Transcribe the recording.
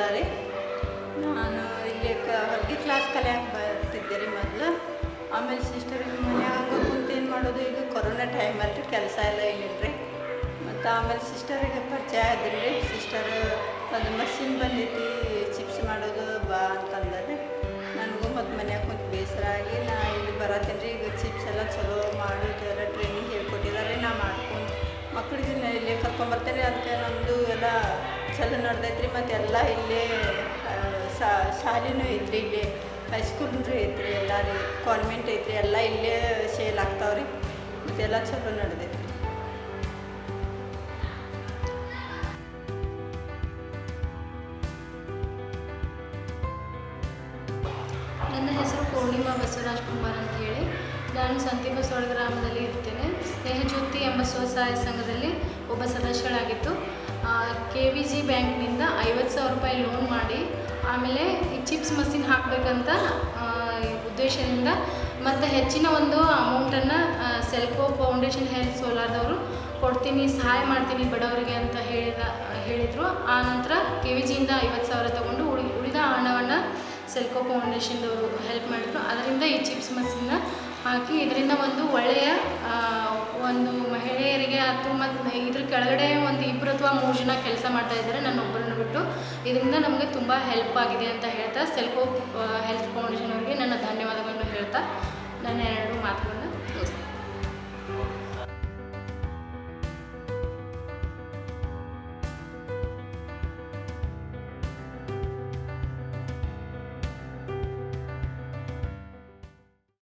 ರೀ ನಾನು ಇಲ್ಲಿ ಕ ಹೊಲಿಗೆ ಕ್ಲಾಸ್ ಕಲಿಯಕ್ಕೆ ಬರ್ತಿದ್ದೆ ರೀ ಮೊದಲು ಆಮೇಲೆ ಸಿಸ್ಟರ್ ಮನ್ಯಾಗ ಕುಂತು ಏನು ಮಾಡೋದು ಈಗ ಕೊರೋನಾ ಟೈಮಲ್ಲಿ ಕೆಲಸ ಎಲ್ಲ ಏನಿಲ್ಲ ರೀ ಮತ್ತು ಆಮೇಲೆ ಸಿಸ್ಟರಿಗೆ ಪರಿಚಯ ಆದ್ರಿ ರೀ ಸಿಸ್ಟರ್ ಒಂದು ಮಷಿನ್ ಬಂದೈತಿ ಚಿಪ್ಸ್ ಮಾಡೋದು ಬಾ ಅಂತಂದ್ರೆ ನನಗೂ ಮತ್ತು ಮನ್ಯಾಗ ಕುಂತು ಬೇಸರ ಆಗಿ ನಾ ಇಲ್ಲಿ ಬರತ್ತೀನಿ ರೀ ಈಗ ಚಿಪ್ಸ್ ಎಲ್ಲ ಚಲೋ ಮಾಡೋದು ಎಲ್ಲ ಟ್ರೈನಿಂಗ್ ಹೇಳ್ಕೊಟ್ಟಿದ್ದಾರೆ ನಾ ಮಾಡ್ಕೊಂಡು ಮಕ್ಕಳಿಗೆ ನಾ ಇಲ್ಲೇ ಕರ್ಕೊಂಬರ್ತೇನೆ ಅದಕ್ಕೆ ನಮ್ಮದು ಎಲ್ಲ ಚಲೋ ನಡೆದೈತ್ರಿ ಮತ್ತು ಎಲ್ಲ ಇಲ್ಲೇ ಆ, ಶಾಲೆನೂ ಐತ್ರಿ ಇಲ್ಲೇ ಹೈಸ್ಕೂಲ್ ರೀ ಐತ್ರಿ ಎಲ್ಲ ರೀ ಕಾನ್ವೆಂಟ್ ಐತ್ರಿ ಎಲ್ಲ ಇಲ್ಲೇ ಸೇಲ್ ಆಗ್ತಾವ್ರಿ ಮತ್ತೆಲ್ಲ ಚಲೋ ನಡೆದೈತ್ರಿ ನನ್ನ ಹೆಸರು ಪೂರ್ಣಿಮಾ ಬಸವರಾಜ್ ಕುಮಾರ್ ಅಂತ ಹೇಳಿ ನಾನು ಸಂತಿ ಬಸವಳ ಗ್ರಾಮದಲ್ಲಿ ಇರ್ತೇನೆ ಸ್ನೇಹಜ್ಯೋತಿ ಎಂಬ ಸ್ವಸಹಾಯ ಸಂಘದಲ್ಲಿ ಒಬ್ಬ ಸದಸ್ಯಳಾಗಿತ್ತು ಕೆ ವಿ ಜಿ ಬ್ಯಾಂಕ್ನಿಂದ ಐವತ್ತು ಸಾವಿರ ರೂಪಾಯಿ ಲೋನ್ ಮಾಡಿ ಆಮೇಲೆ ಈ ಚಿಪ್ಸ್ ಮಷಿನ್ ಹಾಕಬೇಕಂತ ಉದ್ದೇಶದಿಂದ ಮತ್ತು ಹೆಚ್ಚಿನ ಒಂದು ಅಮೌಂಟನ್ನು ಸೆಲ್ಕೋ ಫೌಂಡೇಶನ್ ಹೆಲ್ತ್ ಸೋಲಾರ್ದವರು ಕೊಡ್ತೀನಿ ಸಹಾಯ ಮಾಡ್ತೀನಿ ಬಡವರಿಗೆ ಅಂತ ಹೇಳಿದ ಹೇಳಿದರು ಆ ನಂತರ ಕೆ ವಿ ಜಿಯಿಂದ ಐವತ್ತು ಸಾವಿರ ತಗೊಂಡು ಉಳಿ ಉಳಿದ ಹಣವನ್ನು ಸೆಲ್ಕೋ ಫೌಂಡೇಶನ್ದವರು ಹೆಲ್ಪ್ ಮಾಡಿದ್ರು ಅದರಿಂದ ಈ ಚಿಪ್ಸ್ ಮಷಿನ್ನ ಹಾಕಿ ಇದರಿಂದ ಒಂದು ಒಳ್ಳೆಯ ಆ, ಒಂದು ಮಹಿಳೆಯರಿಗೆ ಆಯ್ತು ಮತ್ತು ಇದ್ರ ಕೆಳಗಡೆ ಒಂದು ಇಬ್ಬರು ಅಥವಾ ಮೂರು ಜನ ಕೆಲಸ ಮಾಡ್ತಾ ಇದ್ದಾರೆ ನನ್ನ ಒಬ್ಬರನ್ನು ಬಿಟ್ಟು ಇದರಿಂದ ನಮಗೆ ತುಂಬ ಹೆಲ್ಪ್ ಆಗಿದೆ ಅಂತ ಹೇಳ್ತಾ ಸೆಲ್ಕೋ ಹೆಲ್ತ್ ಫೌಂಡೇಶನ್ ಅವರಿಗೆ ನನ್ನ ಧನ್ಯವಾದಗಳನ್ನು ಹೇಳ್ತಾ ನನ್ನ